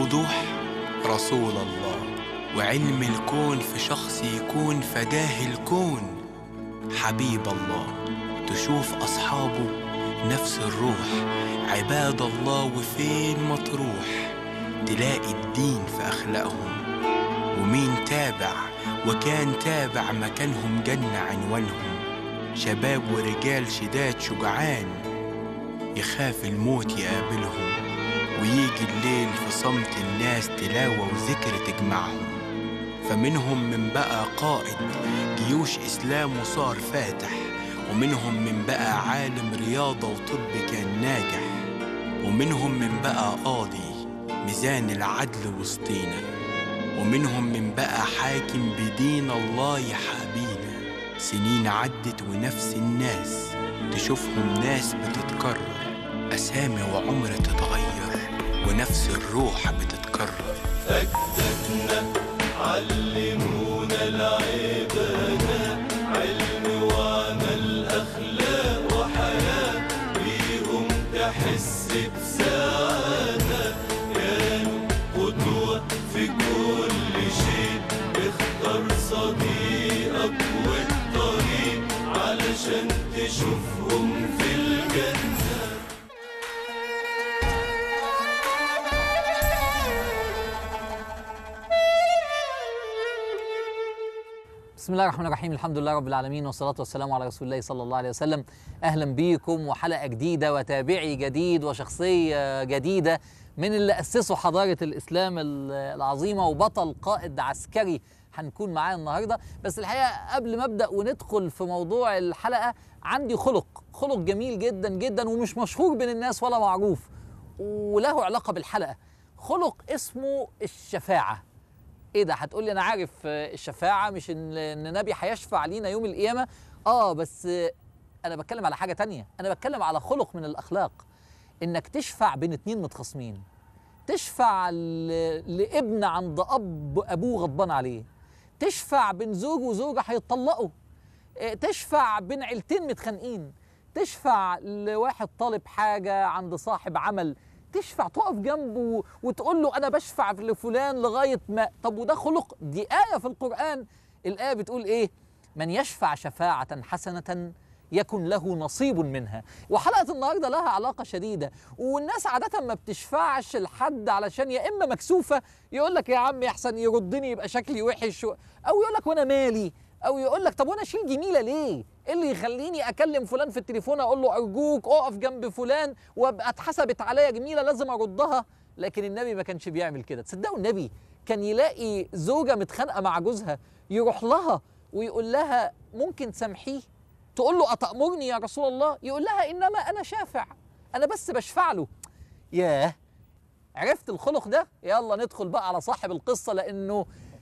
بوضوح رسول الله وعلم الكون في شخص يكون فداه الكون حبيب الله تشوف أصحابه نفس الروح عباد الله وفين ما تروح تلاقي الدين في أخلاقهم ومين تابع وكان تابع مكانهم جنة عنوانهم شباب ورجال شداد شجعان يخاف الموت يقابلهم ويجي الليل في صمت الناس تلاوة وذكر تجمعهم فمنهم من بقى قائد جيوش إسلام وصار فاتح ومنهم من بقى عالم رياضة وطب كان ناجح ومنهم من بقى قاضي ميزان العدل وسطينا ومنهم من بقى حاكم بدين الله يحابينا سنين عدت ونفس الناس تشوفهم ناس بتتكرر أسامي وعمر تتغير ونفس الروح بتتكرر أجدادنا علمونا العبادة علم وعمل أخلاق وحياة بيهم تحس بسعادة كانوا قدوة في كل شيء اختار صديقك والطريق علشان تشوفهم في الجنة بسم الله الرحمن الرحيم الحمد لله رب العالمين والصلاة والسلام على رسول الله صلى الله عليه وسلم أهلا بيكم وحلقة جديدة وتابعي جديد وشخصية جديدة من اللي أسسوا حضارة الإسلام ال- العظيمة وبطل قائد عسكري هنكون معاه النهاردة بس الحقيقة قبل ما أبدأ وندخل في موضوع الحلقة عندي خلق خلق جميل جدا جدا ومش مشهور بين الناس ولا معروف وله علاقة بالحلقة خلق اسمه الشفاعة ايه ده هتقول لي انا عارف آه، الشفاعه مش ان ان النبي هيشفع لينا يوم القيامه اه بس آه، انا بتكلم على حاجه تانية انا بتكلم على خلق من الاخلاق انك تشفع بين اتنين متخاصمين تشفع ل- لابن عند اب ابوه غضبان عليه تشفع بين زوج وزوجه هيتطلقوا آه، تشفع بين عيلتين متخانقين تشفع لواحد طالب حاجه عند صاحب عمل تشفع تقف جنبه وتقول له انا بشفع لفلان لغايه ما طب وده خلق دي ايه في القران الايه بتقول ايه من يشفع شفاعه حسنه يكن له نصيب منها وحلقه النهارده لها علاقه شديده والناس عاده ما بتشفعش لحد علشان يا اما مكسوفه يقول لك يا عم احسن يردني يبقى شكلي وحش و- او يقول لك وانا مالي او يقول لك طب وانا اشيل جميله ليه ايه اللي يخليني اكلم فلان في التليفون اقول له ارجوك اقف جنب فلان وابقى اتحسبت عليا جميله لازم اردها لكن النبي ما كانش بيعمل كده تصدقوا النبي كان يلاقي زوجه متخانقه مع جوزها يروح لها ويقول لها ممكن تسامحيه تقول له اتامرني يا رسول الله يقول لها انما انا شافع انا بس بشفع له ياه عرفت الخلق ده يلا ندخل بقى على صاحب القصه لانه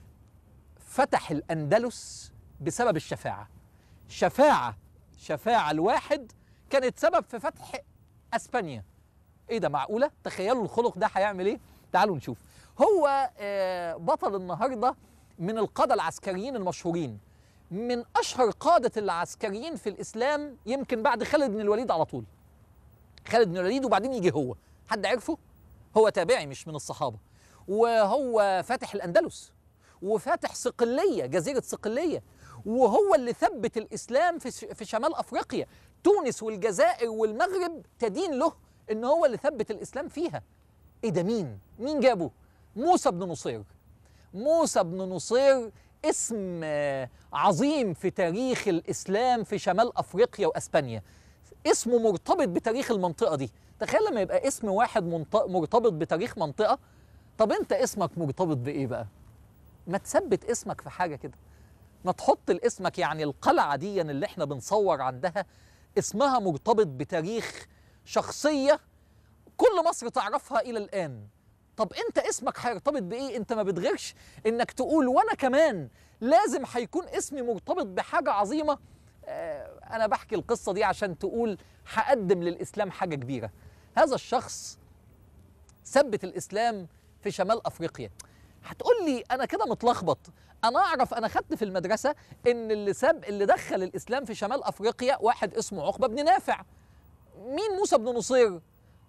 فتح الأندلس بسبب الشفاعة شفاعة شفاعة الواحد كانت سبب في فتح أسبانيا إيه ده معقولة؟ تخيلوا الخلق ده هيعمل إيه؟ تعالوا نشوف هو آه، بطل النهاردة من القادة العسكريين المشهورين من أشهر قادة العسكريين في الإسلام يمكن بعد خالد بن الوليد على طول خالد بن الوليد وبعدين يجي هو حد عرفه؟ هو تابعي مش من الصحابة وهو فاتح الأندلس وفاتح صقلية جزيرة صقلية وهو اللي ثبت الإسلام في في شمال أفريقيا تونس والجزائر والمغرب تدين له إن هو اللي ثبت الإسلام فيها إيه ده مين؟ مين جابه؟ موسى بن نصير موسى بن نصير اسم آه، عظيم في تاريخ الإسلام في شمال أفريقيا وأسبانيا اسمه مرتبط بتاريخ المنطقة دي تخيل لما يبقى اسم واحد منط- مرتبط بتاريخ منطقة طب انت اسمك مرتبط بإيه بقى؟ ما تثبت اسمك في حاجة كده ما تحط الاسمك يعني القلعة دي اللي احنا بنصور عندها اسمها مرتبط بتاريخ شخصية كل مصر تعرفها إلى الآن طب انت اسمك هيرتبط بايه انت ما بتغيرش انك تقول وانا كمان لازم هيكون اسمي مرتبط بحاجه عظيمه آه انا بحكي القصه دي عشان تقول هقدم للاسلام حاجه كبيره هذا الشخص ثبت الاسلام في شمال افريقيا هتقول لي انا كده متلخبط انا اعرف انا خدت في المدرسه ان اللي ساب اللي دخل الاسلام في شمال افريقيا واحد اسمه عقبه بن نافع مين موسى بن نصير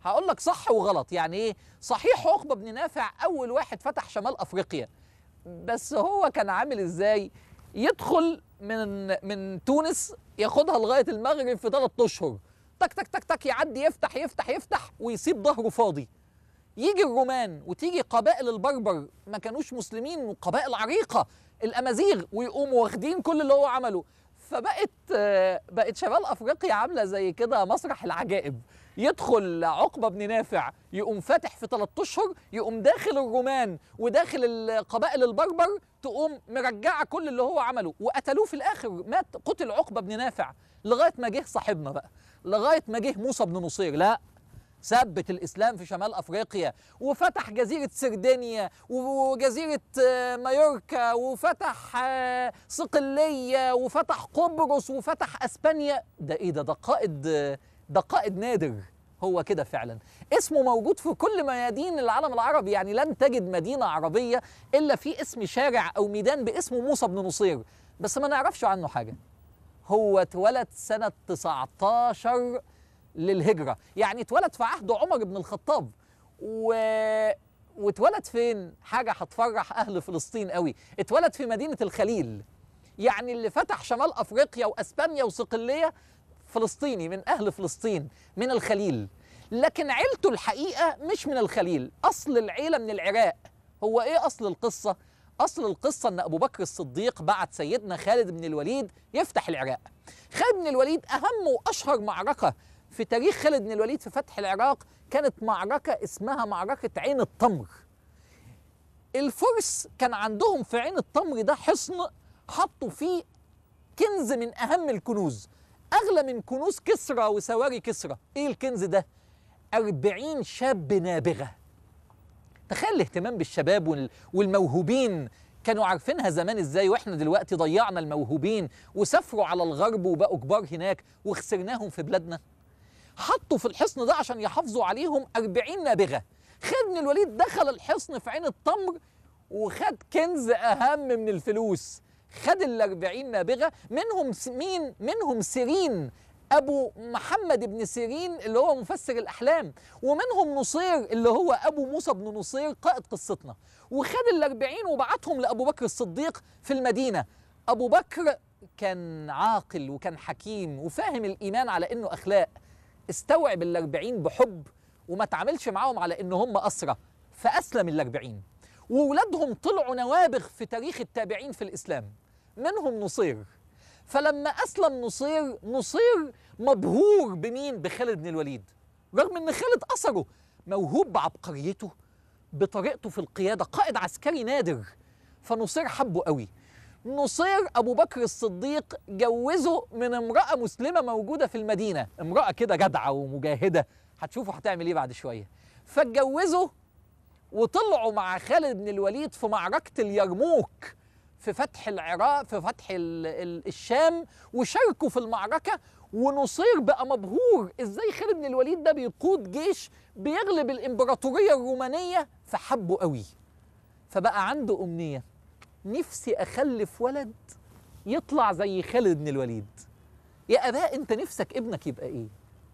هقول لك صح وغلط يعني ايه صحيح عقبه بن نافع اول واحد فتح شمال افريقيا بس هو كان عامل ازاي يدخل من من تونس ياخدها لغايه المغرب في ثلاث اشهر تك تك تك تك يعدي يفتح يفتح يفتح ويسيب ظهره فاضي يجي الرومان وتيجي قبائل البربر ما كانوش مسلمين وقبائل عريقه الامازيغ ويقوموا واخدين كل اللي هو عمله فبقت آه، بقت شمال افريقيا عامله زي كده مسرح العجائب يدخل عقبه بن نافع يقوم فاتح في ثلاث اشهر يقوم داخل الرومان وداخل القبائل البربر تقوم مرجعه كل اللي هو عمله وقتلوه في الاخر مات قتل عقبه بن نافع لغايه ما جه صاحبنا بقى لغايه ما جه موسى بن نصير لا ثبت الاسلام في شمال افريقيا وفتح جزيره سردينيا وجزيره آه، مايوركا وفتح آه، صقليه وفتح قبرص وفتح اسبانيا ده ايه ده ده قائد آه، ده قائد نادر هو كده فعلا اسمه موجود في كل ميادين العالم العربي يعني لن تجد مدينه عربيه الا في اسم شارع او ميدان باسم موسى بن نصير بس ما نعرفش عنه حاجه هو اتولد سنه 19 للهجرة يعني اتولد في عهد عمر بن الخطاب و... واتولد فين حاجة هتفرح أهل فلسطين قوي اتولد في مدينة الخليل يعني اللي فتح شمال أفريقيا وأسبانيا وصقلية فلسطيني من أهل فلسطين من الخليل لكن عيلته الحقيقة مش من الخليل أصل العيلة من العراق هو إيه أصل القصة؟ أصل القصة أن أبو بكر الصديق بعت سيدنا خالد بن الوليد يفتح العراق خالد بن الوليد أهم وأشهر معركة في تاريخ خالد بن الوليد في فتح العراق كانت معركة اسمها معركة عين التمر الفرس كان عندهم في عين التمر ده حصن حطوا فيه كنز من أهم الكنوز أغلى من كنوز كسرى وسواري كسرى إيه الكنز ده؟ أربعين شاب نابغة تخيل الاهتمام بالشباب وال- والموهوبين كانوا عارفينها زمان ازاي واحنا دلوقتي ضيعنا الموهوبين وسافروا على الغرب وبقوا كبار هناك وخسرناهم في بلادنا حطوا في الحصن ده عشان يحافظوا عليهم أربعين نابغة خالد بن الوليد دخل الحصن في عين التمر وخد كنز أهم من الفلوس خد الأربعين نابغة منهم س- مين؟ منهم سيرين أبو محمد بن سيرين اللي هو مفسر الأحلام ومنهم نصير اللي هو أبو موسى بن نصير قائد قصتنا وخد الأربعين وبعتهم لأبو بكر الصديق في المدينة أبو بكر كان عاقل وكان حكيم وفاهم الإيمان على إنه أخلاق استوعب الأربعين بحب وما تعاملش معاهم على إن هم أسرى فأسلم الأربعين وولادهم طلعوا نوابغ في تاريخ التابعين في الإسلام منهم نصير فلما أسلم نصير نصير مبهور بمين بخالد بن الوليد رغم إن خالد أثره موهوب بعبقريته بطريقته في القيادة قائد عسكري نادر فنصير حبه قوي نصير أبو بكر الصديق جوزه من امرأة مسلمة موجودة في المدينة امرأة كده جدعة ومجاهدة هتشوفوا هتعمل ايه بعد شوية فاتجوزه وطلعوا مع خالد بن الوليد في معركة اليرموك في فتح العراق في فتح ال ال الشام وشاركوا في المعركة ونصير بقى مبهور ازاي خالد بن الوليد ده بيقود جيش بيغلب الامبراطورية الرومانية فحبه قوي فبقى عنده أمنية نفسي أخلف ولد يطلع زي خالد بن الوليد يا أباء أنت نفسك ابنك يبقى إيه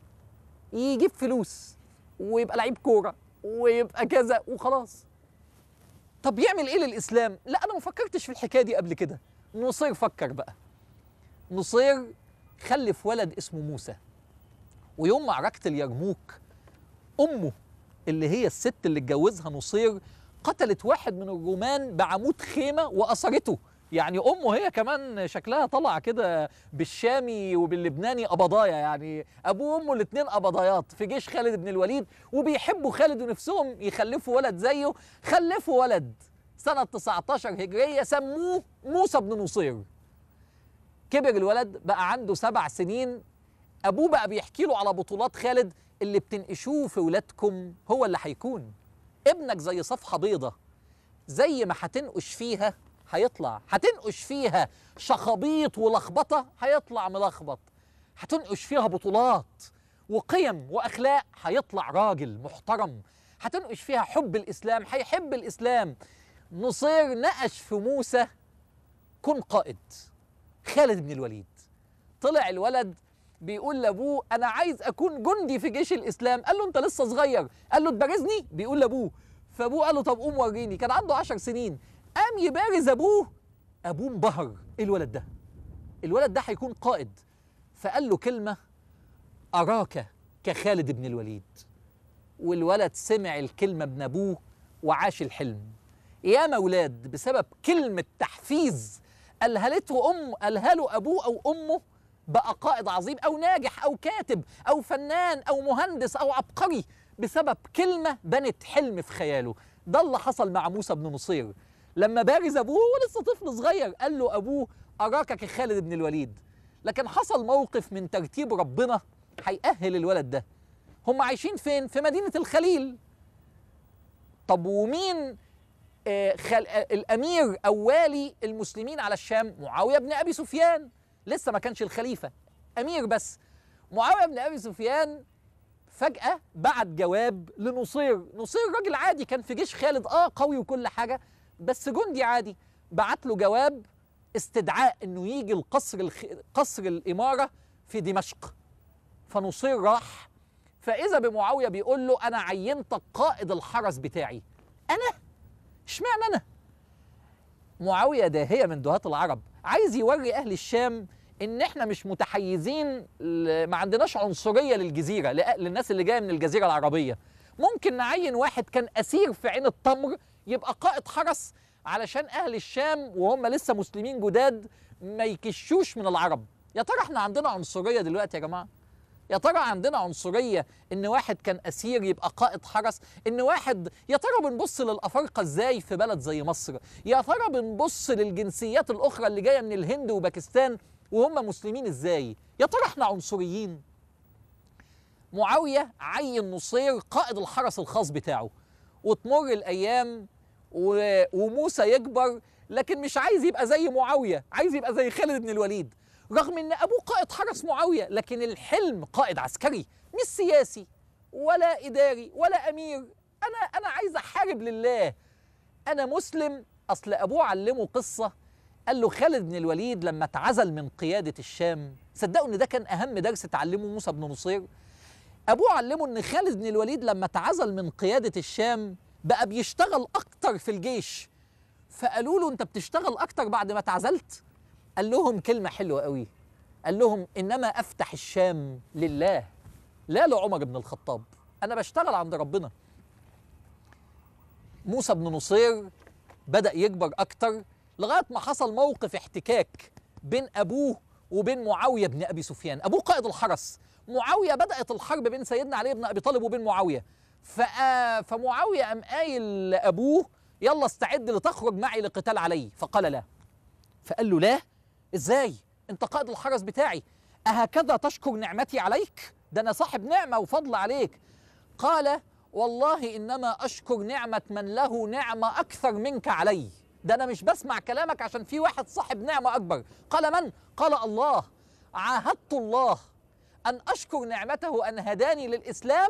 يجيب فلوس ويبقى لعيب كورة ويبقى كذا وخلاص طب يعمل ايه للاسلام لا انا ما فكرتش في الحكايه دي قبل كده نصير فكر بقى نصير خلف ولد اسمه موسى ويوم معركه اليرموك امه اللي هي الست اللي اتجوزها نصير قتلت واحد من الرومان بعمود خيمه واثرته يعني امه هي كمان شكلها طلع كده بالشامي وباللبناني قبضايا يعني ابوه وامه الاثنين قبضايات في جيش خالد بن الوليد وبيحبوا خالد ونفسهم يخلفوا ولد زيه خلفوا ولد سنة 19 هجرية سموه موسى بن نصير كبر الولد بقى عنده سبع سنين أبوه بقى بيحكي له على بطولات خالد اللي بتنقشوه في ولادكم هو اللي هيكون ابنك زي صفحة بيضة زي ما هتنقش فيها هيطلع هتنقش فيها شخابيط ولخبطة هيطلع ملخبط هتنقش فيها بطولات وقيم وأخلاق هيطلع راجل محترم هتنقش فيها حب الإسلام هيحب الإسلام نصير نقش في موسى كن قائد خالد بن الوليد طلع الولد بيقول لابوه انا عايز اكون جندي في جيش الاسلام قال له انت لسه صغير قال له تبارزني بيقول لابوه فابوه قال له طب قوم وريني كان عنده عشر سنين قام يبارز ابوه ابوه انبهر ايه الولد ده الولد ده هيكون قائد فقال له كلمه اراك كخالد بن الوليد والولد سمع الكلمه من ابوه وعاش الحلم يا مولاد بسبب كلمه تحفيز قالها له ام قالها له ابوه او امه بقى قائد عظيم او ناجح او كاتب او فنان او مهندس او عبقري بسبب كلمه بنت حلم في خياله ده اللي حصل مع موسى بن نصير لما بارز ابوه ولسه طفل صغير قال له ابوه اراك كخالد بن الوليد لكن حصل موقف من ترتيب ربنا هيأهل الولد ده هم عايشين فين في مدينه الخليل طب ومين آه، خل... آه، الامير او والي المسلمين على الشام معاويه بن ابي سفيان لسه ما كانش الخليفه امير بس معاويه بن ابي سفيان فجاه بعت جواب لنصير نصير راجل عادي كان في جيش خالد اه قوي وكل حاجه بس جندي عادي بعت له جواب استدعاء انه يجي القصر الخ... قصر الاماره في دمشق فنصير راح فاذا بمعاويه بيقول له انا عينتك قائد الحرس بتاعي انا اشمعنى انا معاويه داهيه من دهاة العرب عايز يوري اهل الشام ان احنا مش متحيزين ل- ما عندناش عنصريه للجزيره لأ- للناس اللي جايه من الجزيره العربيه ممكن نعين واحد كان اسير في عين التمر يبقى قائد حرس علشان اهل الشام وهم لسه مسلمين جداد ما يكشوش من العرب يا ترى احنا عندنا عنصريه دلوقتي يا جماعه يا ترى عندنا عنصريه ان واحد كان اسير يبقى قائد حرس ان واحد يا ترى بنبص للافارقه ازاي في بلد زي مصر يا ترى بنبص للجنسيات الاخرى اللي جايه من الهند وباكستان وهم مسلمين ازاي يا ترى احنا عنصريين معاويه عين نصير قائد الحرس الخاص بتاعه وتمر الايام و... وموسى يكبر لكن مش عايز يبقى زي معاويه عايز يبقى زي خالد بن الوليد رغم ان ابوه قائد حرس معاويه لكن الحلم قائد عسكري مش سياسي ولا اداري ولا امير انا انا عايز احارب لله انا مسلم اصل ابوه علمه قصه قال له خالد بن الوليد لما اتعزل من قياده الشام صدقوا ان ده كان اهم درس اتعلمه موسى بن نصير ابوه علمه ان خالد بن الوليد لما اتعزل من قياده الشام بقى بيشتغل اكتر في الجيش فقالوا له انت بتشتغل اكتر بعد ما اتعزلت قال لهم كلمه حلوه قوي قال لهم انما افتح الشام لله لا لعمر بن الخطاب انا بشتغل عند ربنا موسى بن نصير بدا يكبر اكتر لغايه ما حصل موقف احتكاك بين ابوه وبين معاويه بن ابي سفيان ابوه قائد الحرس معاويه بدات الحرب بين سيدنا علي بن ابي طالب وبين معاويه فآ فمعاويه قام قايل لابوه يلا استعد لتخرج معي لقتال علي فقال لا فقال له لا ازاي انت قائد الحرس بتاعي اهكذا تشكر نعمتي عليك ده انا صاحب نعمه وفضل عليك قال والله انما اشكر نعمه من له نعمه اكثر منك علي ده انا مش بسمع كلامك عشان في واحد صاحب نعمه اكبر قال من قال الله عاهدت الله ان اشكر نعمته ان هداني للاسلام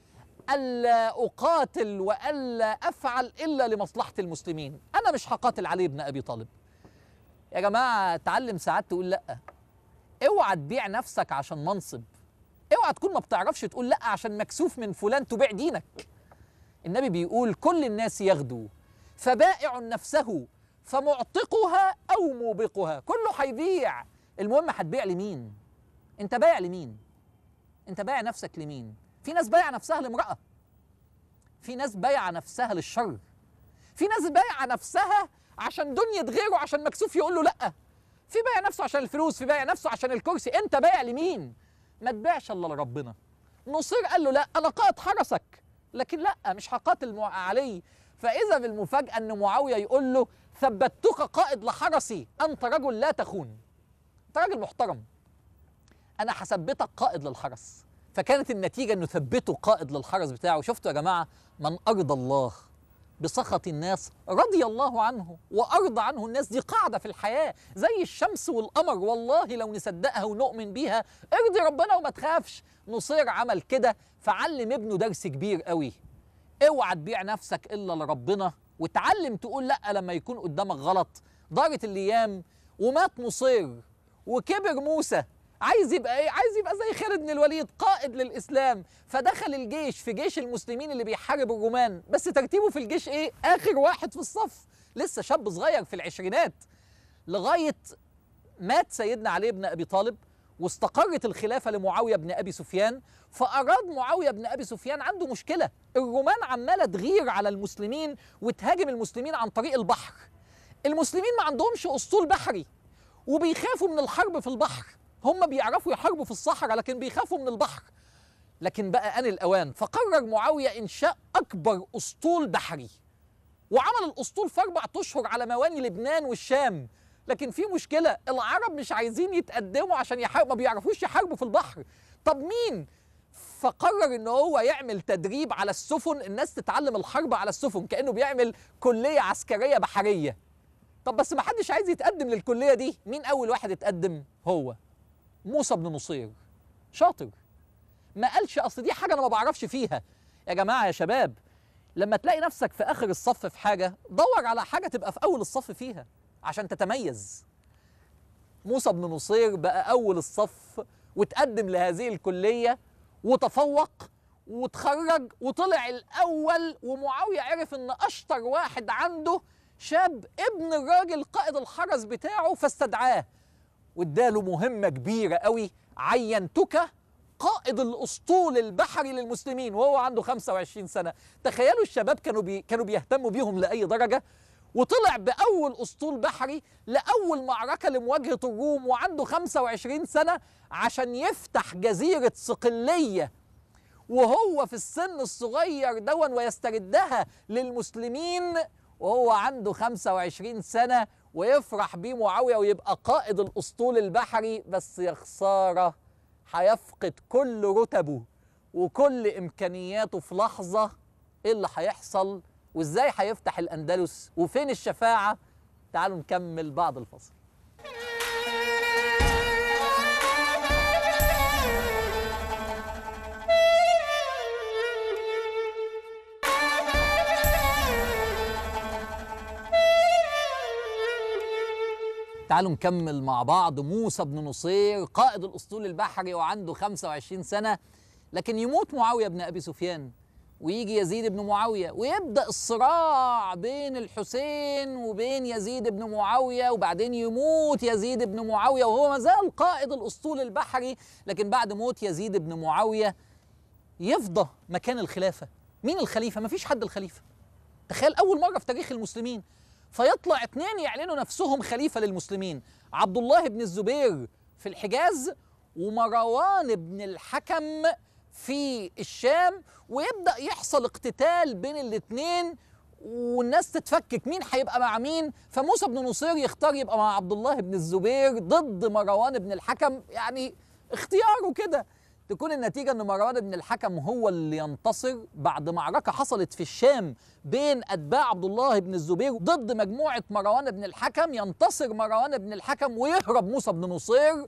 الا اقاتل والا افعل الا لمصلحه المسلمين انا مش هقاتل علي بن ابي طالب يا جماعه اتعلم ساعات تقول لا اوعى تبيع نفسك عشان منصب اوعى تكون ما بتعرفش تقول لا عشان مكسوف من فلان تبيع دينك النبي بيقول كل الناس يغدو فبائع نفسه فمعتقها او موبقها كله هيبيع المهم هتبيع لمين انت بايع لمين انت بايع نفسك لمين في ناس بايعه نفسها لامراه في ناس بايعه نفسها للشر في ناس بايعه نفسها عشان دنيا غيره عشان مكسوف يقول له لا في بايع نفسه عشان الفلوس في بايع نفسه عشان الكرسي انت بايع لمين ما تبيعش الا لربنا نصير قال له لا انا قائد حرسك لكن لا مش هقاتل مع علي فاذا بالمفاجاه ان معاويه يقول له ثبتك قائد لحرسي انت رجل لا تخون انت راجل محترم انا هثبتك قائد للحرس فكانت النتيجه انه ثبته قائد للحرس بتاعه شفتوا يا جماعه من ارضى الله بسخط الناس رضي الله عنه وارضى عنه الناس دي قاعده في الحياه زي الشمس والقمر والله لو نصدقها ونؤمن بيها ارضي ربنا وما تخافش نصير عمل كده فعلم ابنه درس كبير قوي اوعى تبيع نفسك الا لربنا وتعلم تقول لا لما يكون قدامك غلط دارت الايام ومات نصير وكبر موسى عايز يبقى ايه عايز يبقى زي خالد بن الوليد قائد للاسلام فدخل الجيش في جيش المسلمين اللي بيحارب الرومان بس ترتيبه في الجيش ايه اخر واحد في الصف لسه شاب صغير في العشرينات لغايه مات سيدنا علي بن ابي طالب واستقرت الخلافه لمعاويه بن ابي سفيان فاراد معاويه بن ابي سفيان عنده مشكله الرومان عماله تغير على المسلمين وتهاجم المسلمين عن طريق البحر المسلمين ما عندهمش اسطول بحري وبيخافوا من الحرب في البحر هم بيعرفوا يحاربوا في الصحراء لكن بيخافوا من البحر لكن بقى آن الأوان فقرر معاوية إنشاء أكبر أسطول بحري وعمل الأسطول في أربع أشهر على مواني لبنان والشام لكن في مشكلة العرب مش عايزين يتقدموا عشان يحاربوا ما بيعرفوش يحاربوا في البحر طب مين فقرر ان هو يعمل تدريب على السفن الناس تتعلم الحرب على السفن كانه بيعمل كليه عسكريه بحريه طب بس ما حدش عايز يتقدم للكليه دي مين اول واحد اتقدم هو موسى بن نصير شاطر ما قالش اصل دي حاجه انا ما بعرفش فيها يا جماعه يا شباب لما تلاقي نفسك في اخر الصف في حاجه دور على حاجه تبقى في اول الصف فيها عشان تتميز موسى بن نصير بقى اول الصف وتقدم لهذه الكليه وتفوق وتخرج وطلع الاول ومعاويه عرف ان اشطر واحد عنده شاب ابن الراجل قائد الحرس بتاعه فاستدعاه واداله مهمه كبيره قوي عينتك قائد الاسطول البحري للمسلمين وهو عنده 25 سنه تخيلوا الشباب كانوا بي كانوا بيهتموا بيهم لاي درجه وطلع باول اسطول بحري لاول معركه لمواجهه الروم وعنده 25 سنه عشان يفتح جزيره صقليه وهو في السن الصغير دون ويستردها للمسلمين وهو عنده 25 سنة ويفرح بيه معاوية ويبقى قائد الأسطول البحري بس يا خسارة هيفقد كل رتبه وكل إمكانياته في لحظة إيه اللي هيحصل وإزاي هيفتح الأندلس وفين الشفاعة تعالوا نكمل بعد الفصل تعالوا نكمل مع بعض موسى بن نصير قائد الاسطول البحري وعنده 25 سنه لكن يموت معاويه بن ابي سفيان ويجي يزيد بن معاويه ويبدا الصراع بين الحسين وبين يزيد بن معاويه وبعدين يموت يزيد بن معاويه وهو ما زال قائد الاسطول البحري لكن بعد موت يزيد بن معاويه يفضى مكان الخلافه مين الخليفه مفيش حد الخليفه تخيل اول مره في تاريخ المسلمين فيطلع اتنين يعلنوا نفسهم خليفه للمسلمين عبد الله بن الزبير في الحجاز ومروان بن الحكم في الشام ويبدا يحصل اقتتال بين الاتنين والناس تتفكك مين هيبقى مع مين فموسى بن نصير يختار يبقى مع عبد الله بن الزبير ضد مروان بن الحكم يعني اختياره كده تكون النتيجة أن مروان بن الحكم هو اللي ينتصر بعد معركة حصلت في الشام بين أتباع عبد الله بن الزبير ضد مجموعة مروان بن الحكم ينتصر مروان بن الحكم ويهرب موسى بن نصير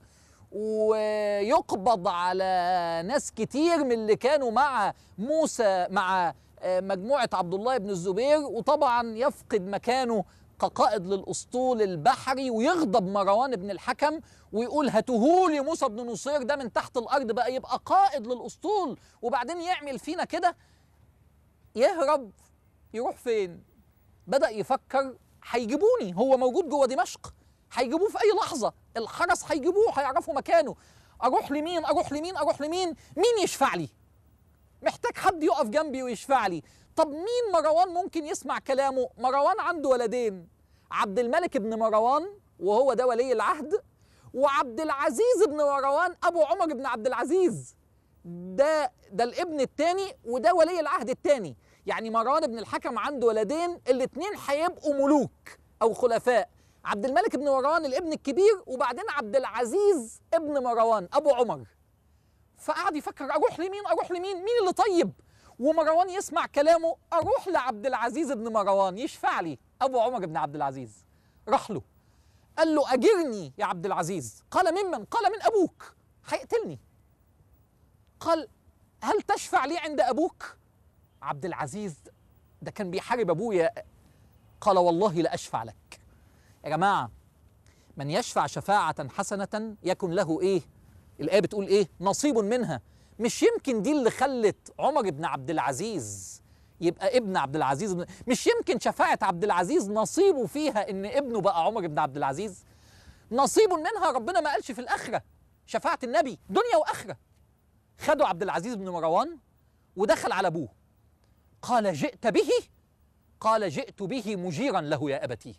ويقبض على ناس كتير من اللي كانوا مع موسى مع مجموعة عبد الله بن الزبير وطبعا يفقد مكانه كقائد للاسطول البحري ويغضب مروان بن الحكم ويقول هاتوهولي موسى بن نصير ده من تحت الارض بقى يبقى قائد للاسطول وبعدين يعمل فينا كده يهرب يروح فين بدا يفكر هيجيبوني هو موجود جوه دمشق هيجيبوه في اي لحظه الحرس هيجيبوه هيعرفوا مكانه اروح لمين اروح لمين اروح لمين مين يشفع لي محتاج حد يقف جنبي ويشفع لي طب مين مروان ممكن يسمع كلامه مروان عنده ولدين عبد الملك بن مروان وهو ده ولي العهد وعبد العزيز بن مروان ابو عمر بن عبد العزيز ده ده الابن الثاني وده ولي العهد الثاني يعني مروان بن الحكم عنده ولدين الاثنين هيبقوا ملوك او خلفاء عبد الملك بن مروان الابن الكبير وبعدين عبد العزيز ابن مروان ابو عمر فقعد يفكر اروح لمين اروح لمين مين اللي طيب ومروان يسمع كلامه اروح لعبد العزيز بن مروان يشفع لي ابو عمر بن عبد العزيز راح له قال له اجرني يا عبد العزيز قال ممن قال من ابوك هيقتلني قال هل تشفع لي عند ابوك عبد العزيز ده كان بيحارب ابويا قال والله لاشفع لك يا جماعه من يشفع شفاعه حسنه يكن له ايه الآية بتقول إيه نصيب منها مش يمكن دي اللي خلت عمر بن عبد العزيز يبقى ابن عبد العزيز بن... مش يمكن شفاعة عبد العزيز نصيبه فيها إن ابنه بقى عمر بن عبد العزيز نصيب منها ربنا ما قالش في الآخرة شفاعة النبي دنيا وآخرة خدوا عبد العزيز بن مروان ودخل على أبوه قال جئت به قال جئت به مجيرا له يا أبتي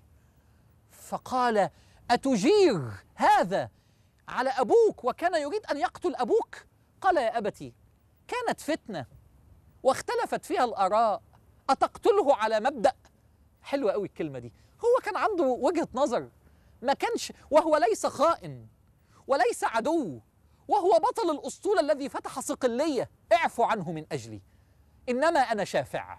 فقال أتجير هذا على أبوك وكان يريد أن يقتل أبوك قال يا أبتي كانت فتنة واختلفت فيها الآراء أتقتله على مبدأ حلوة قوي الكلمة دي هو كان عنده وجهة نظر ما كانش وهو ليس خائن وليس عدو وهو بطل الأسطول الذي فتح صقلية اعفوا عنه من أجلي إنما أنا شافع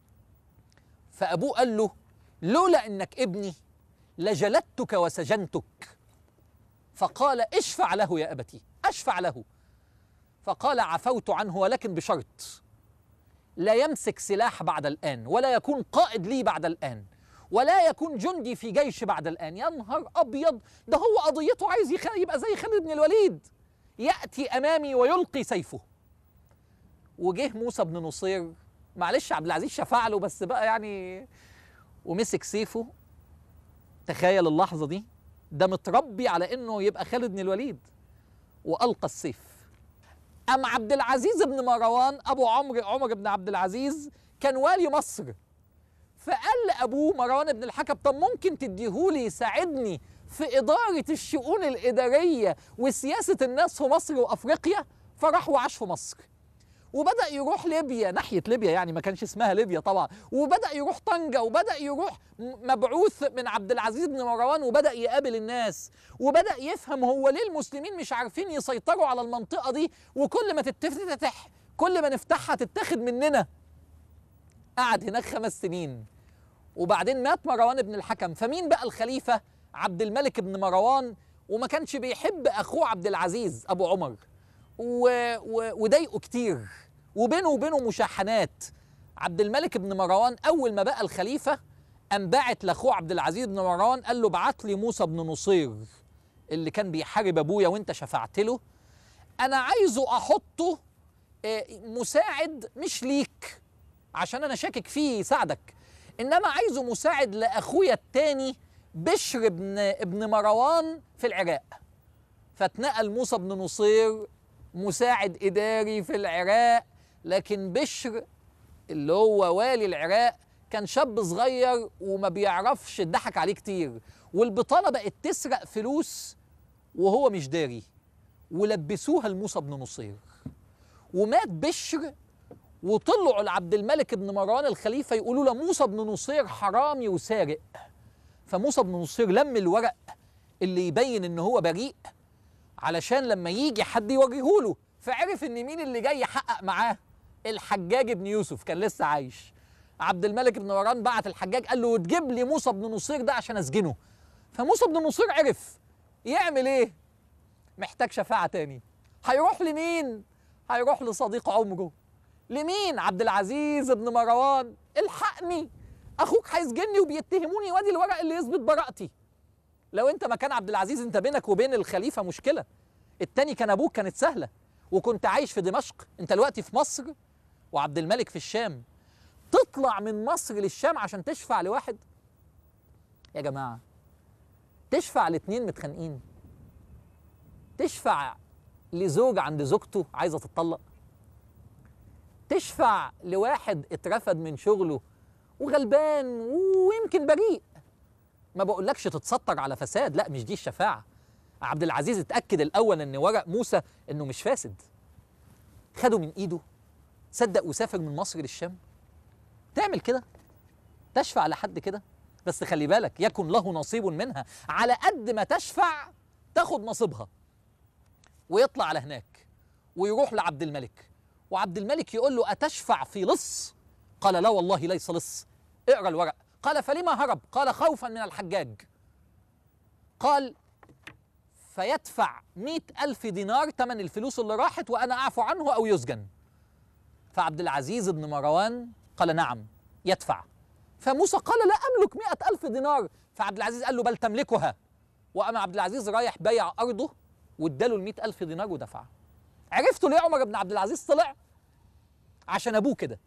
فأبوه قال له لولا إنك ابني لجلدتك وسجنتك فقال اشفع له يا أبتي أشفع له فقال عفوت عنه ولكن بشرط لا يمسك سلاح بعد الآن ولا يكون قائد لي بعد الآن ولا يكون جندي في جيش بعد الآن يا نهار أبيض ده هو قضيته عايز يخ... يبقى زي خالد بن الوليد يأتي أمامي ويلقي سيفه وجه موسى بن نصير معلش عبد العزيز شفع له بس بقى يعني ومسك سيفه تخيل اللحظة دي ده متربي على انه يبقى خالد بن الوليد والقى السيف ام عبد العزيز بن مروان ابو عمرو عمر بن عبد العزيز كان والي مصر فقال لابوه مروان بن الحكم طب ممكن تديهولي يساعدني في اداره الشؤون الاداريه وسياسه الناس في مصر وافريقيا فراح وعاش في مصر وبدا يروح ليبيا ناحيه ليبيا يعني ما كانش اسمها ليبيا طبعا وبدا يروح طنجه وبدا يروح م- مبعوث من عبد العزيز بن مروان وبدا يقابل الناس وبدا يفهم هو ليه المسلمين مش عارفين يسيطروا على المنطقه دي وكل ما تتفتح كل ما نفتحها تتاخد مننا قعد هناك خمس سنين وبعدين مات مروان بن الحكم فمين بقى الخليفه عبد الملك بن مروان وما كانش بيحب اخوه عبد العزيز ابو عمر و... و... وضايقه كتير وبينه وبينه مشاحنات عبد الملك بن مروان اول ما بقى الخليفه قام باعت لاخوه عبد العزيز بن مروان قال له بعت لي موسى بن نصير اللي كان بيحارب ابويا وانت شفعت له انا عايزه احطه آه، مساعد مش ليك عشان انا شاكك فيه يساعدك انما عايزه مساعد لاخويا التاني بشر بن ابن مروان في العراق فاتنقل موسى بن نصير مساعد اداري في العراق لكن بشر اللي هو والي العراق كان شاب صغير وما بيعرفش اتضحك عليه كتير والبطاله بقت تسرق فلوس وهو مش داري ولبسوها لموسى بن نصير ومات بشر وطلعوا لعبد الملك بن مروان الخليفه يقولوا له موسى بن نصير حرامي وسارق فموسى بن نصير لم الورق اللي يبين ان هو بريء علشان لما يجي حد يوريهوله فعرف ان مين اللي جاي يحقق معاه الحجاج بن يوسف كان لسه عايش عبد الملك بن مروان بعت الحجاج قال له وتجيب لي موسى بن نصير ده عشان اسجنه فموسى بن نصير عرف يعمل ايه محتاج شفاعة تاني هيروح لمين هيروح لصديق عمره لمين عبد العزيز بن مروان الحقني اخوك هيسجني وبيتهموني وادي الورق اللي يثبت براءتي لو انت مكان عبد العزيز انت بينك وبين الخليفه مشكله التاني كان ابوك كانت سهله وكنت عايش في دمشق انت دلوقتي في مصر وعبد الملك في الشام تطلع من مصر للشام عشان تشفع لواحد يا جماعه تشفع لاتنين متخانقين تشفع لزوج عند زوجته عايزه تتطلق تشفع لواحد اترفد من شغله وغلبان ويمكن بريء ما بقولكش تتستر على فساد لا مش دي الشفاعة عبد العزيز اتأكد الأول إن ورق موسى إنه مش فاسد خده من إيده صدق وسافر من مصر للشام تعمل كده تشفع لحد كده بس خلي بالك يكن له نصيب منها على قد ما تشفع تاخد نصيبها ويطلع على هناك ويروح لعبد الملك وعبد الملك يقول له أتشفع في لص قال لا والله ليس لص اقرأ الورق قال فلما هرب قال خوفا من الحجاج قال فيدفع مئة ألف دينار ثمن الفلوس اللي راحت وأنا أعفو عنه أو يسجن فعبد العزيز بن مروان قال نعم يدفع فموسى قال لا أملك مئة ألف دينار فعبد العزيز قال له بل تملكها وأما عبد العزيز رايح بيع أرضه واداله ال ألف دينار ودفع عرفتوا ليه عمر بن عبد العزيز طلع عشان ابوه كده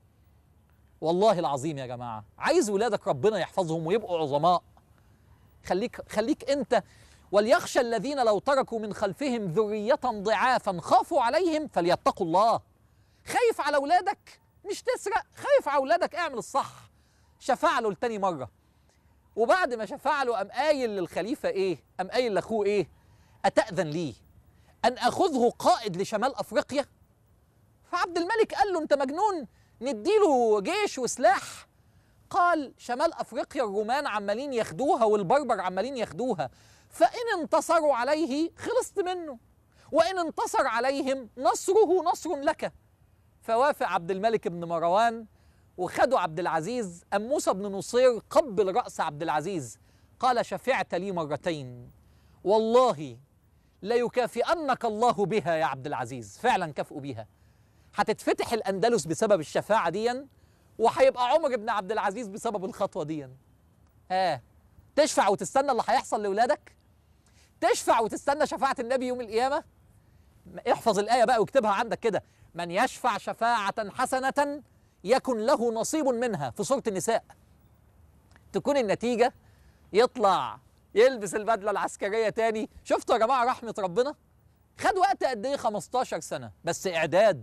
والله العظيم يا جماعه عايز ولادك ربنا يحفظهم ويبقوا عظماء خليك خليك انت وليخشى الذين لو تركوا من خلفهم ذرية ضعافا خافوا عليهم فليتقوا الله خايف على اولادك مش تسرق خايف على اولادك اعمل الصح شفع له لتاني مره وبعد ما شفع له قام قايل للخليفه ايه قام قايل لاخوه ايه اتاذن لي ان اخذه قائد لشمال افريقيا فعبد الملك قال له انت مجنون نديله جيش وسلاح قال شمال افريقيا الرومان عمالين ياخدوها والبربر عمالين ياخدوها فان انتصروا عليه خلصت منه وان انتصر عليهم نصره نصر لك فوافق عبد الملك بن مروان وخدوا عبد العزيز أم موسى بن نصير قبل رأس عبد العزيز قال شفعت لي مرتين والله ليكافئنك الله بها يا عبد العزيز فعلا كافئوا بيها هتتفتح الأندلس بسبب الشفاعة ديا وهيبقى عمر بن عبد العزيز بسبب الخطوة ديا ها تشفع وتستنى اللي هيحصل لأولادك تشفع وتستنى شفاعة النبي يوم القيامة احفظ الآية بقى واكتبها عندك كده من يشفع شفاعة حسنة يكن له نصيب منها في سورة النساء تكون النتيجة يطلع يلبس البدلة العسكرية تاني شفتوا يا جماعة رحمة ربنا خد وقت قد ايه 15 سنة بس إعداد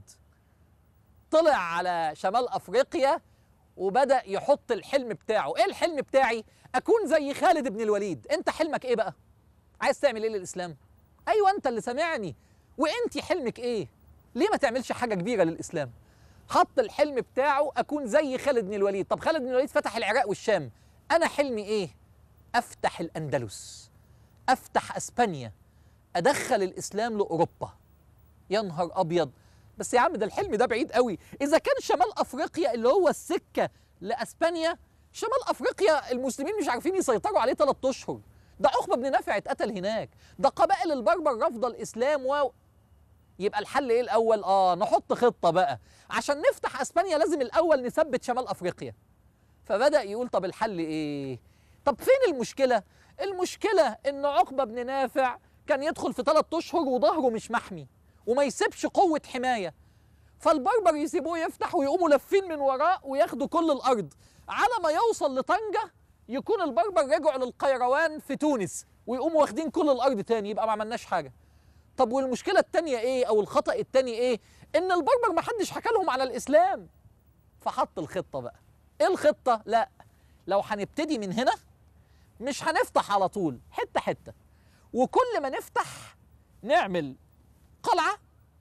طلع على شمال أفريقيا وبدأ يحط الحلم بتاعه ايه الحلم بتاعي أكون زي خالد بن الوليد انت حلمك ايه بقى عايز تعمل ايه للإسلام ايوه انت اللي سامعني وانت حلمك ايه ليه ما تعملش حاجة كبيرة للإسلام حط الحلم بتاعه اكون زي خالد بن الوليد طب خالد بن الوليد فتح العراق والشام انا حلمي ايه افتح الاندلس افتح اسبانيا ادخل الاسلام لاوروبا يا نهار ابيض بس يا عم ده الحلم ده بعيد قوي اذا كان شمال افريقيا اللي هو السكه لاسبانيا شمال افريقيا المسلمين مش عارفين يسيطروا عليه ثلاث اشهر ده عقبه بن نافع اتقتل هناك ده قبائل البربر رافضه الاسلام و يبقى الحل ايه الاول اه نحط خطه بقى عشان نفتح اسبانيا لازم الاول نثبت شمال افريقيا فبدا يقول طب الحل ايه طب فين المشكله المشكله ان عقبه بن نافع كان يدخل في ثلاث اشهر وظهره مش محمي وما يسيبش قوه حمايه فالبربر يسيبوه يفتح ويقوموا لافين من وراه وياخدوا كل الارض على ما يوصل لطنجه يكون البربر رجعوا للقيروان في تونس ويقوموا واخدين كل الارض تاني يبقى ما عملناش حاجه طب والمشكله التانيه ايه او الخطا التاني ايه ان البربر ما حدش حكى لهم على الاسلام فحط الخطه بقى ايه الخطه لا لو هنبتدي من هنا مش هنفتح على طول حته حته وكل ما نفتح نعمل قلعه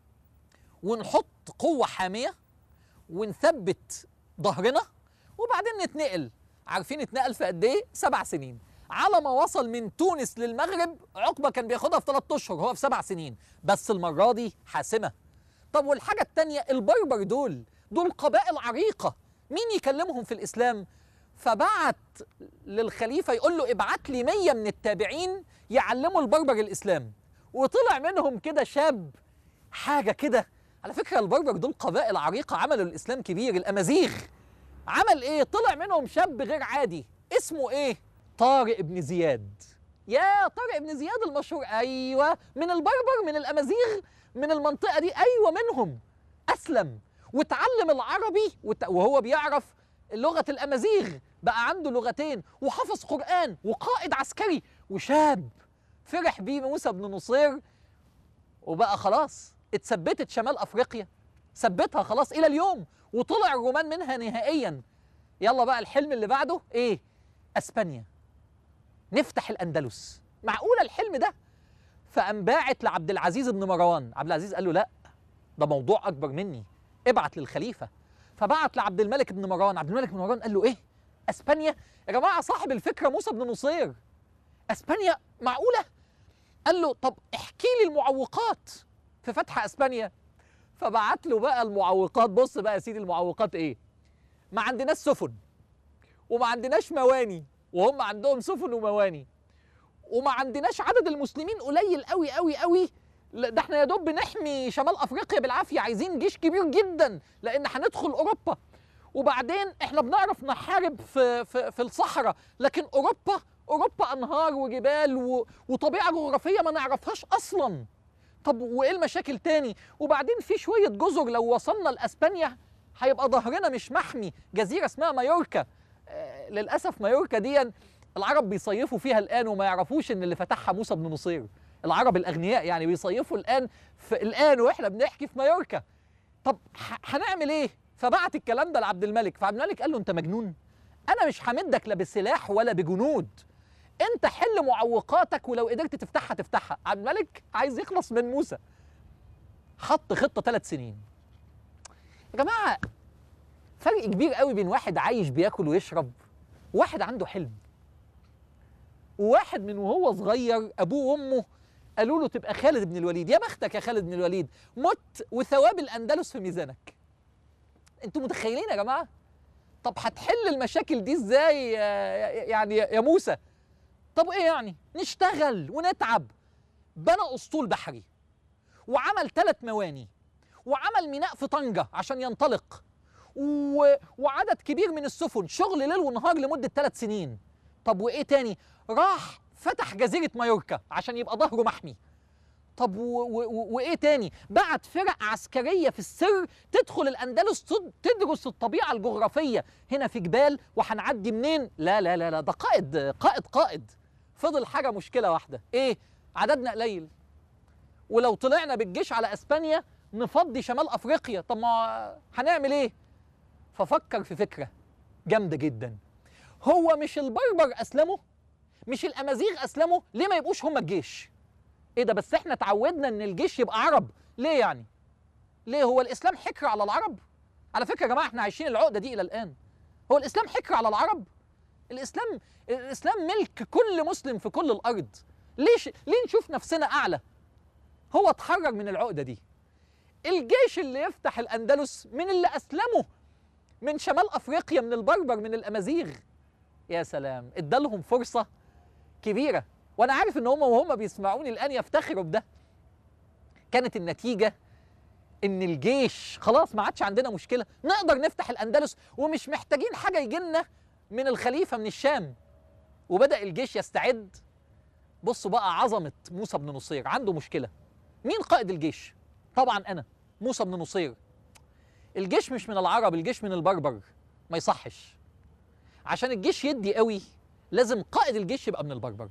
ونحط قوه حاميه ونثبت ظهرنا وبعدين نتنقل عارفين اتنقل في قد ايه سبع سنين على ما وصل من تونس للمغرب عقبه كان بياخدها في ثلاث اشهر هو في سبع سنين بس المره دي حاسمه طب والحاجه التانيه البربر دول دول قبائل عريقه مين يكلمهم في الاسلام فبعت للخليفه يقول له ابعت لي 100 من التابعين يعلموا البربر الاسلام وطلع منهم كده شاب حاجه كده على فكره البربر دول قبائل عريقه عملوا الاسلام كبير الامازيغ عمل ايه طلع منهم شاب غير عادي اسمه ايه طارق بن زياد يا طارق بن زياد المشهور ايوه من البربر من الامازيغ من المنطقه دي ايوه منهم اسلم وتعلم العربي وت- وهو بيعرف لغه الامازيغ بقى عنده لغتين وحفظ قران وقائد عسكري وشاب فرح بيه موسى بن نصير وبقى خلاص اتثبتت شمال افريقيا ثبتها خلاص الى اليوم وطلع الرومان منها نهائيا يلا بقى الحلم اللي بعده ايه اسبانيا نفتح الاندلس معقوله الحلم ده فقام باعت لعبد العزيز بن مروان عبد العزيز قال له لا ده موضوع اكبر مني ابعت للخليفه فبعت لعبد الملك بن مروان عبد الملك بن مروان قال له ايه اسبانيا يا جماعه صاحب الفكره موسى بن نصير اسبانيا معقوله قال له طب احكي لي المعوقات في فتح اسبانيا فبعت له بقى المعوقات بص بقى يا سيدي المعوقات ايه ما عندناش سفن وما عندناش مواني وهم عندهم سفن ومواني وما عندناش عدد المسلمين قليل قوي قوي قوي لا، ده احنا يا دوب بنحمي شمال افريقيا بالعافيه عايزين جيش كبير جدا لان هندخل اوروبا وبعدين احنا بنعرف نحارب في في, في الصحراء لكن اوروبا اوروبا انهار وجبال و... وطبيعه جغرافيه ما نعرفهاش اصلا طب وايه المشاكل تاني وبعدين في شويه جزر لو وصلنا لاسبانيا هيبقى ظهرنا مش محمي جزيره اسمها مايوركا آه للاسف مايوركا دي العرب بيصيفوا فيها الان وما يعرفوش ان اللي فتحها موسى بن نصير العرب الاغنياء يعني بيصيفوا الان في الان واحنا بنحكي في مايوركا طب ح- هنعمل ايه فبعت الكلام ده لعبد الملك فعبد الملك قال له انت مجنون انا مش همدك لا بسلاح ولا بجنود انت حل معوقاتك ولو قدرت تفتحها تفتحها عبد الملك عايز يخلص من موسى حط خطه ثلاث سنين يا جماعه فرق كبير قوي بين واحد عايش بياكل ويشرب وواحد عنده حلم وواحد من وهو صغير ابوه وامه قالوا له تبقى خالد بن الوليد يا بختك يا خالد بن الوليد مت وثواب الاندلس في ميزانك انتوا متخيلين يا جماعه طب هتحل المشاكل دي ازاي يا- يعني يا موسى طب ايه يعني نشتغل ونتعب بنى اسطول بحري وعمل ثلاث مواني وعمل ميناء في طنجة عشان ينطلق و... وعدد كبير من السفن شغل ليل ونهار لمدة ثلاث سنين طب وايه تاني راح فتح جزيرة مايوركا عشان يبقى ظهره محمي طب و... و... و... وايه تاني بعت فرق عسكرية في السر تدخل الاندلس تد- تدرس الطبيعة الجغرافية هنا في جبال وهنعدي منين لا لا لا لا ده قائد قائد قائد فضل حاجة مشكلة واحدة ايه عددنا قليل ولو طلعنا بالجيش على اسبانيا نفضي شمال افريقيا طب ما هنعمل ايه ففكر في فكره جامده جدا هو مش البربر اسلموا مش الامازيغ اسلموا ليه ما يبقوش هم الجيش ايه ده بس احنا اتعودنا ان الجيش يبقى عرب ليه يعني ليه هو الاسلام حكر على العرب على فكره يا جماعه احنا عايشين العقده دي الى الان هو الاسلام حكر على العرب الاسلام الاسلام ملك كل مسلم في كل الارض ليش ليه نشوف نفسنا اعلى هو اتحرر من العقده دي الجيش اللي يفتح الاندلس من اللي اسلموا من شمال افريقيا من البربر من الامازيغ يا سلام ادالهم فرصه كبيره وانا عارف ان هم وهم بيسمعوني الان يفتخروا بده كانت النتيجه ان الجيش خلاص ما عادش عندنا مشكله نقدر نفتح الاندلس ومش محتاجين حاجه يجي لنا من الخليفه من الشام وبدا الجيش يستعد بصوا بقى عظمه موسى بن نصير عنده مشكله مين قائد الجيش طبعا انا موسى بن نصير الجيش مش من العرب الجيش من البربر ما يصحش عشان الجيش يدي قوي لازم قائد الجيش يبقى من البربر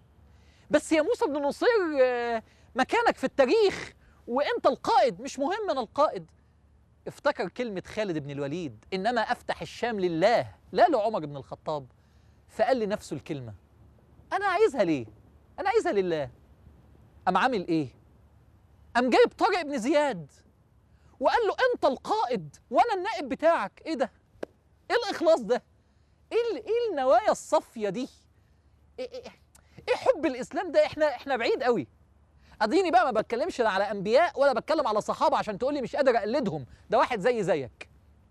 بس يا موسى بن نصير آه، مكانك في التاريخ وانت القائد مش مهم انا القائد افتكر كلمة خالد بن الوليد إنما أفتح الشام لله لا لعمر بن الخطاب فقال لنفسه الكلمة أنا عايزها ليه؟ أنا عايزها لله أم عامل إيه؟ أم جايب طارق بن زياد وقال له أنت القائد وأنا النائب بتاعك إيه ده؟ إيه الإخلاص ده؟ إيه ال- إيه النوايا الصافية دي؟ إيه, إيه, إيه حب الإسلام ده؟ إحنا إحنا بعيد قوي اديني بقى ما بتكلمش لا على انبياء ولا بتكلم على صحابه عشان تقول لي مش قادر اقلدهم ده واحد زي زيك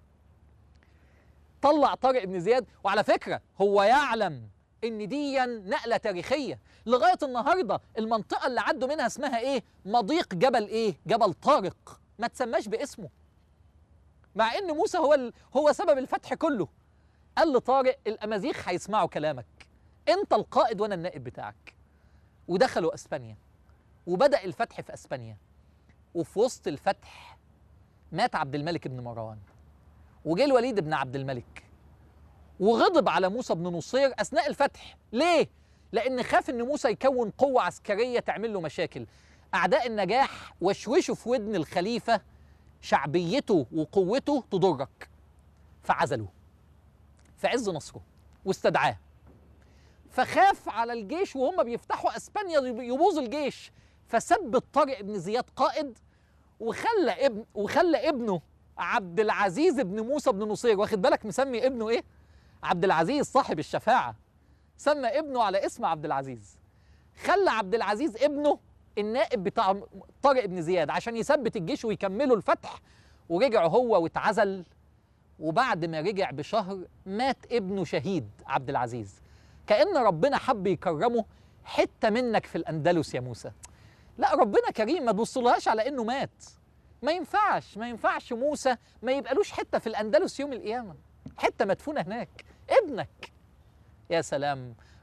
طلع طارق بن زياد وعلى فكره هو يعلم ان دي نقله تاريخيه لغايه النهارده المنطقه اللي عدوا منها اسمها ايه مضيق جبل ايه جبل طارق ما تسماش باسمه مع ان موسى هو ال... هو سبب الفتح كله قال لطارق الامازيغ هيسمعوا كلامك انت القائد وانا النائب بتاعك ودخلوا اسبانيا وبدأ الفتح في اسبانيا وفي وسط الفتح مات عبد الملك بن مروان وجه الوليد بن عبد الملك وغضب على موسى بن نصير اثناء الفتح ليه لان خاف ان موسى يكون قوه عسكريه تعمل له مشاكل اعداء النجاح وشوشوا في ودن الخليفه شعبيته وقوته تضرك فعزلوه في عز نصره واستدعاه فخاف على الجيش وهم بيفتحوا اسبانيا يبوظ الجيش فثبت طارق بن زياد قائد وخلى ابن وخلى ابنه عبد العزيز بن موسى بن نصير واخد بالك مسمي ابنه ايه عبد العزيز صاحب الشفاعه سمى ابنه على اسم عبد العزيز خلى عبد العزيز ابنه النائب بتاع طارق بن زياد عشان يثبت الجيش ويكملوا الفتح ورجع هو واتعزل وبعد ما رجع بشهر مات ابنه شهيد عبد العزيز كأن ربنا حب يكرمه حتة منك في الأندلس يا موسى لا ربنا كريم ما تبصلهاش على إنه مات ما ينفعش ما ينفعش موسى ما يبقالوش حتة في الأندلس يوم القيامة حتة مدفونة هناك ابنك يا سلام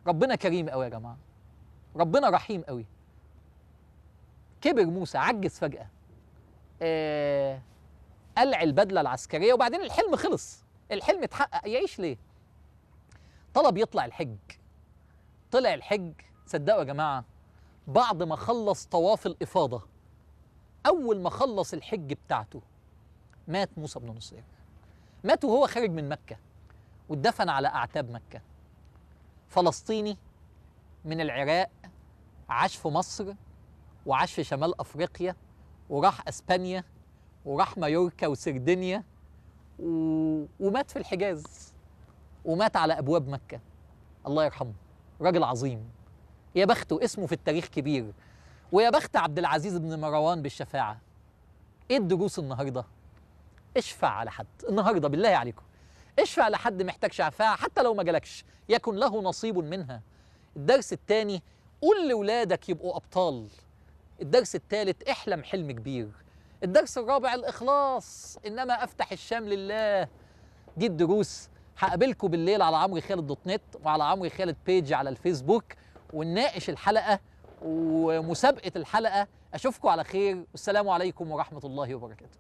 ربنا كريم قوي يا جماعه ربنا رحيم قوي كبر موسى عجز فجاه آه قلع البدله العسكريه وبعدين الحلم خلص الحلم اتحقق يعيش ليه طلب يطلع الحج طلع الحج صدقوا يا جماعه بعد ما خلص طواف الافاضه اول ما خلص الحج بتاعته مات موسى بن نصير مات وهو خارج من مكه واتدفن على اعتاب مكه فلسطيني من العراق عاش في مصر وعاش في شمال افريقيا وراح اسبانيا وراح مايوركا وسردينيا و... ومات في الحجاز ومات على ابواب مكه الله يرحمه راجل عظيم يا بخته اسمه في التاريخ كبير ويا بخت عبد العزيز بن مروان بالشفاعه ايه الدروس النهارده اشفع على حد النهارده بالله عليكم اشفع لحد محتاج شفاعه حتى لو ما جالكش يكن له نصيب منها الدرس الثاني قول لاولادك يبقوا ابطال الدرس الثالث احلم حلم كبير الدرس الرابع الاخلاص انما افتح الشام لله دي الدروس هقابلكم بالليل على عمرو خالد دوت نت وعلى عمرو خالد بيج على الفيسبوك ونناقش الحلقه ومسابقه الحلقه اشوفكم على خير والسلام عليكم ورحمه الله وبركاته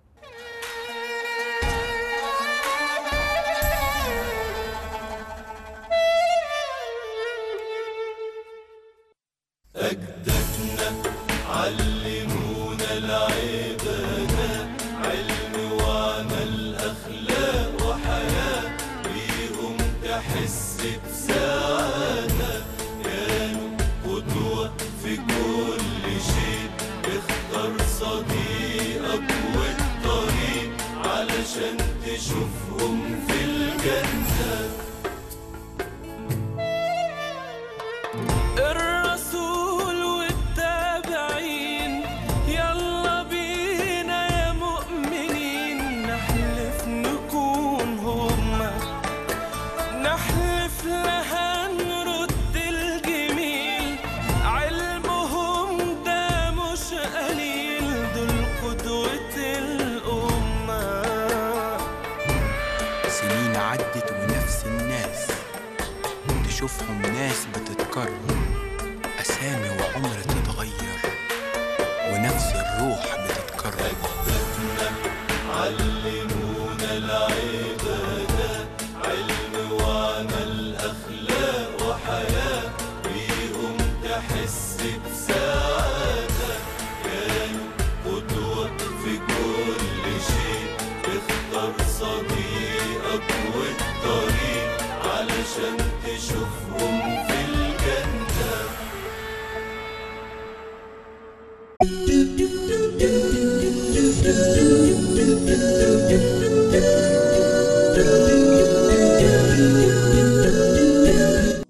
أجدادنا علمونا العبادة علم وعمل أخلاق وحياة بيهم تحس بسعادة كانوا قدوة في كل شيء اختار صديقك والطريق علشان تشوفهم في الجنة الرسول والتابعين يلا بينا يا مؤمنين نحلف نكون هما نحلف لها نرد الجميل علمهم ده مش قليل دول قدوة الأمة سنين عدت ونفس الناس تشوفهم ناس بتتكرر أسامي وعمر تتغير ونفس الروح بتتكرر علمونا العبادة علم وعمل أخلاق وحياة بيهم تحس بسعادة كانوا قدوة في كل شيء اختار صديقك والطريق علشان تشوفهم في الجنة